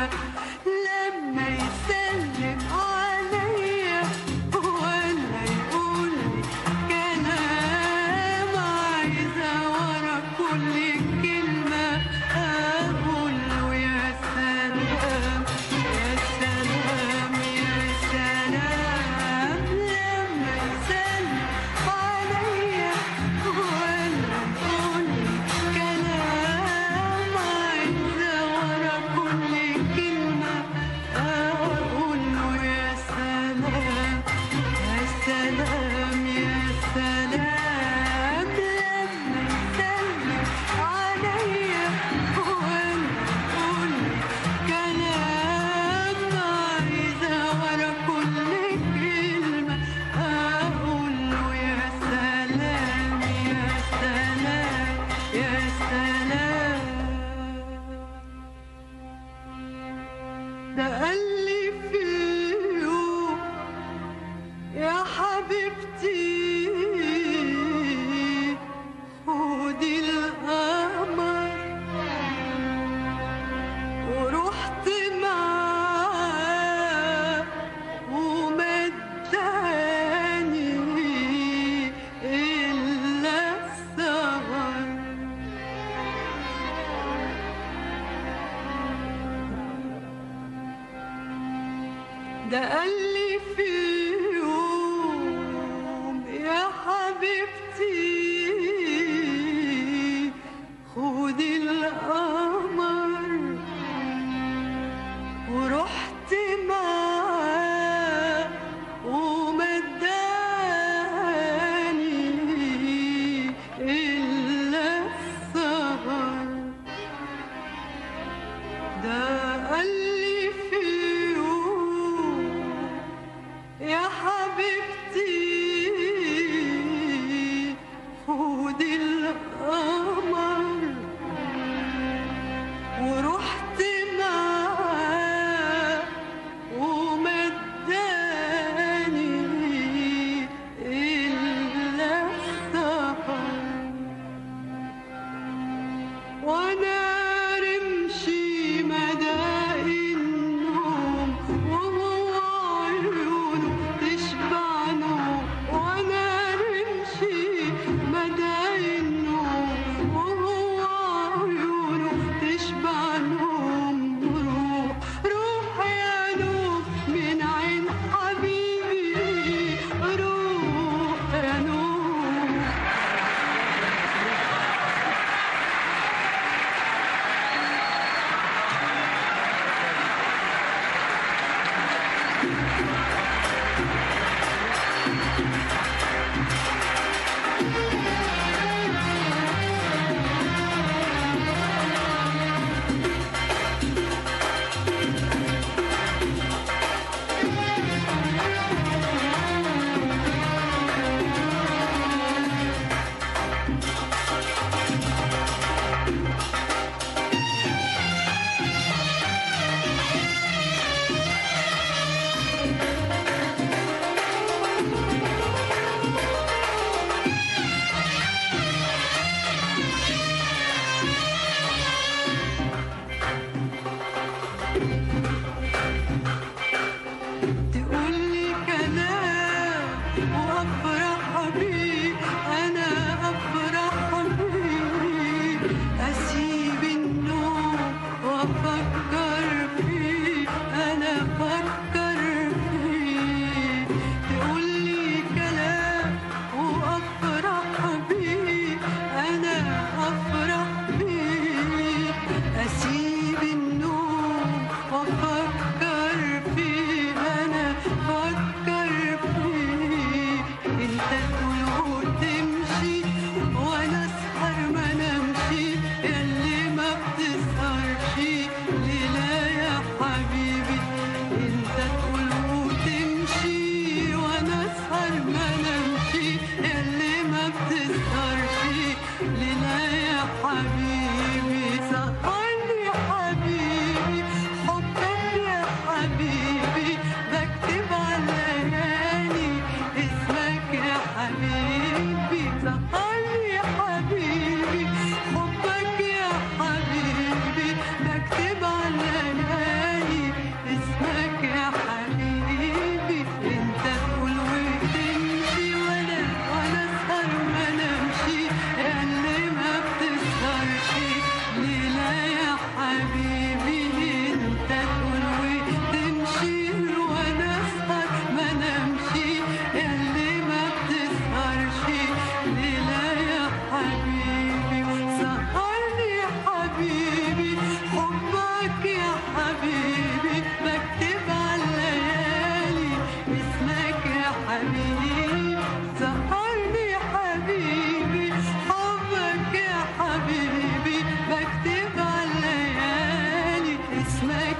كلمة لما يسلم عليا ولا يقول لي كلام عايزة ورا كل كلمة أقول له يا سلام يا سلام يا سلام لما يسلم عليا ولا يقول لي كلام عايزة ورا كل كلمة أقول له يا سلام يا سلام يا سلام لما يسلم عليا ولا يقول لي كلام عايزة ورا كل كلمة أقول له يا سلام يا سلام يا سلام ده قال لي في يوم يا حبيبتي خدي القمر ورحت معاه ومداني إلا السهر ده قال لي في يوم يا حبيبتي خدي القمر ورحت معاه ومداني إلا السهر ده قال لي في يوم يا حبيبتي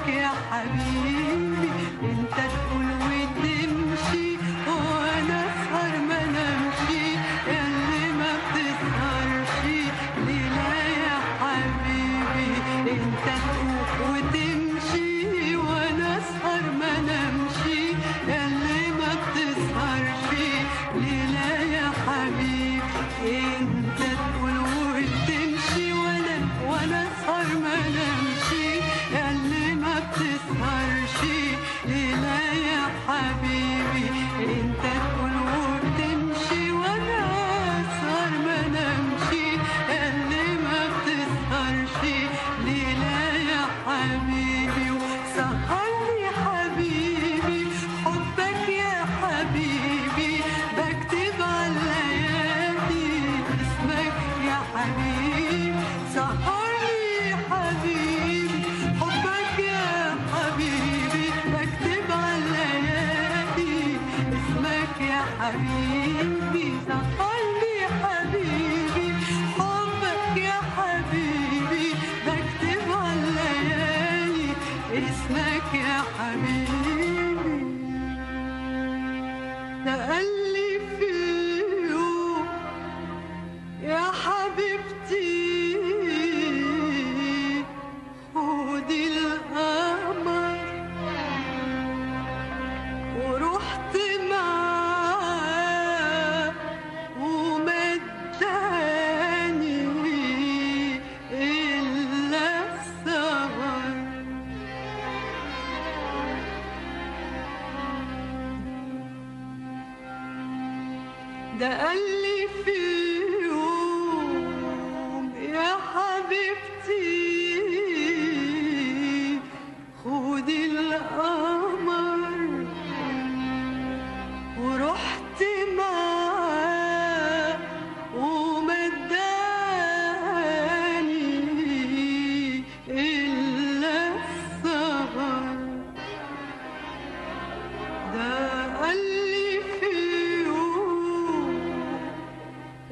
اسمك يا حبيبي انت تقول وتمشي وانا اسهر ما نمشي اللي ما بتسهرش ليلة يا حبيبي انت تقول وتمشي وانا اسهر ما نمشي اللي ما بتسهرش ليلة يا حبيبي انت تقول وتمشي وانا وانا اسهر ما نمشي اللي ما بتسهرش ليلة يا حبيبي انت تقول وتمشي وانا اسهر ما نمشي اللي ما بتسهرش ليلة يا حبيبي وسهرني حبيبي حبك يا حبيبي بكتب على الليالي اسمك يا حبيبي سهرني حبيبي حبك يا حبيبي بكتب على الليالي اسمك يا حبيبي سهرني حبيبي حبك يا حبيبي بكتب على الليالي اسمك يا حبيبي تقلي في يوم يا حبيبتي خدي القمر ورحت معاه ومداني إلا السهر ده قال لي في يوم يا حبيبتي خدي القمر ورحت معاه ومداني إلا السهر ده قال لي في يوم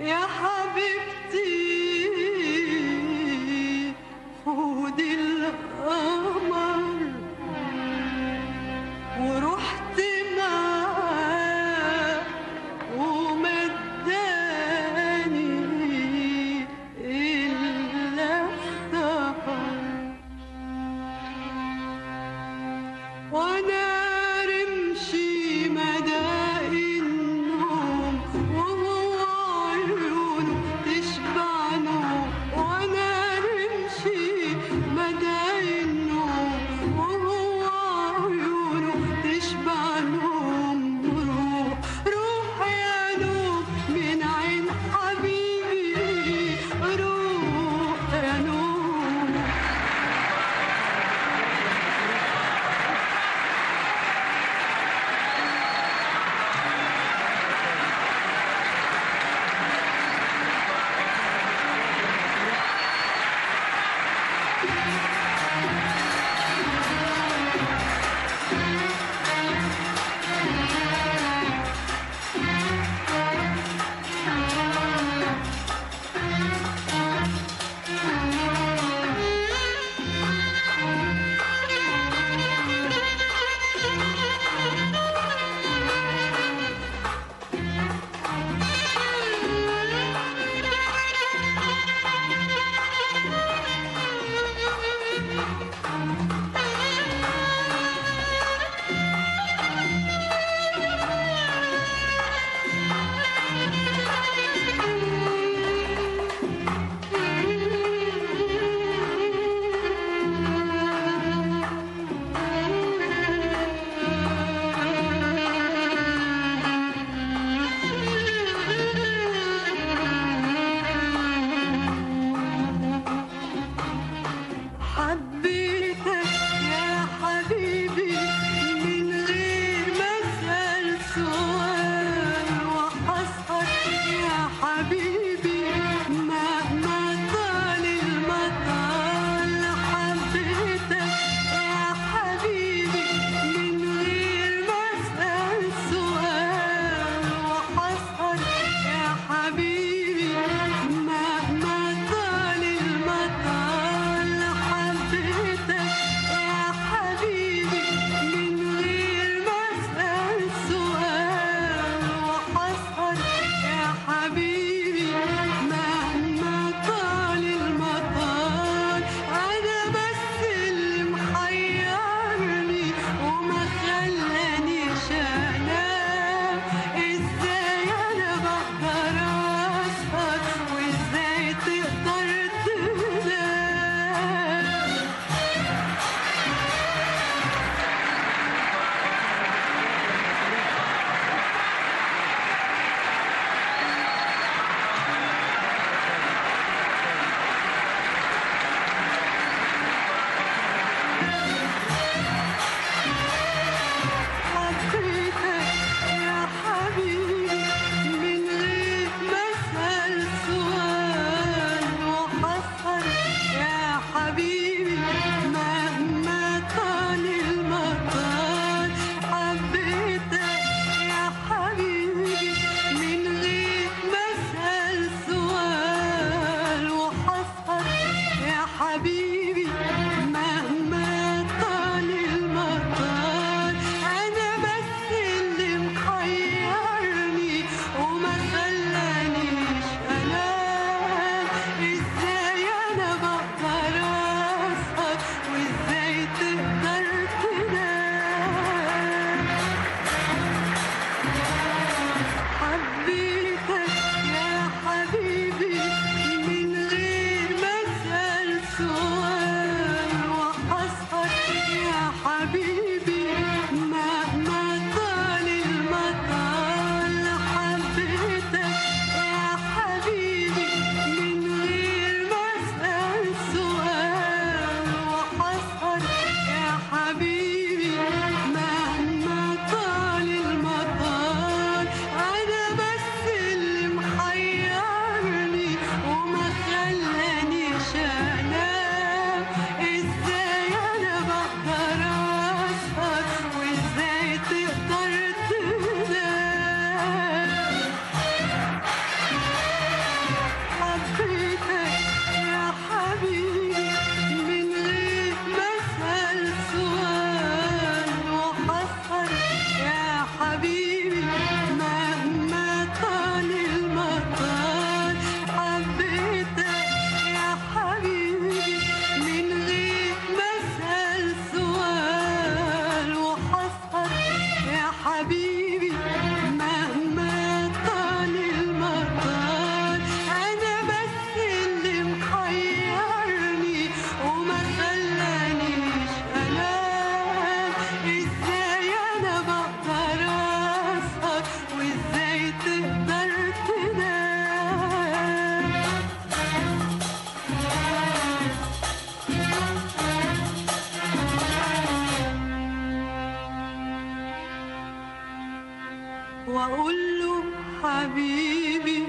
واقول له حبيبي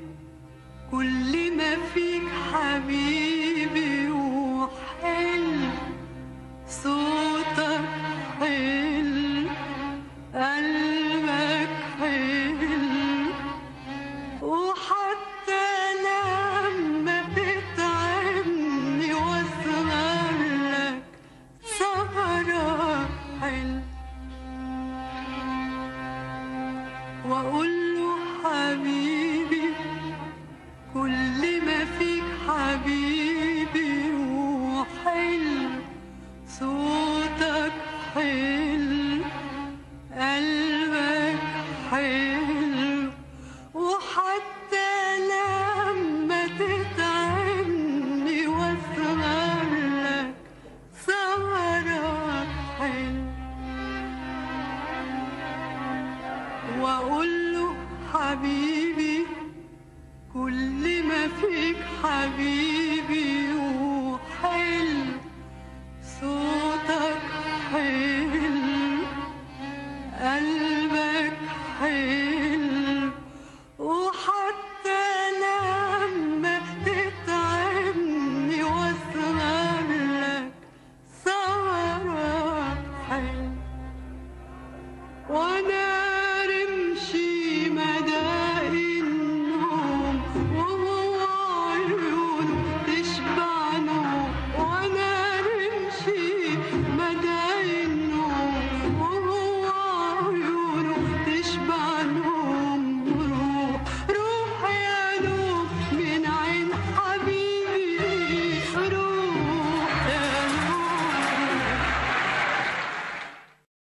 كل ما فيك حبيبي وحلو صوتك حلو قلبك حلو وحتى لما تتعبني واسهر لك سهرة حلو واقول له حبيبي كل ما فيك حبيبي وحلو صوتك حلو قلبك حلو وحتى لما تتعبني واسهر لك سهرة حلو واقول له حبيبي كل ما فيك حبيبي وحلو صوتك حلو قلبك حلو وحتى لما تتعبني واسهر لك سهرة حلو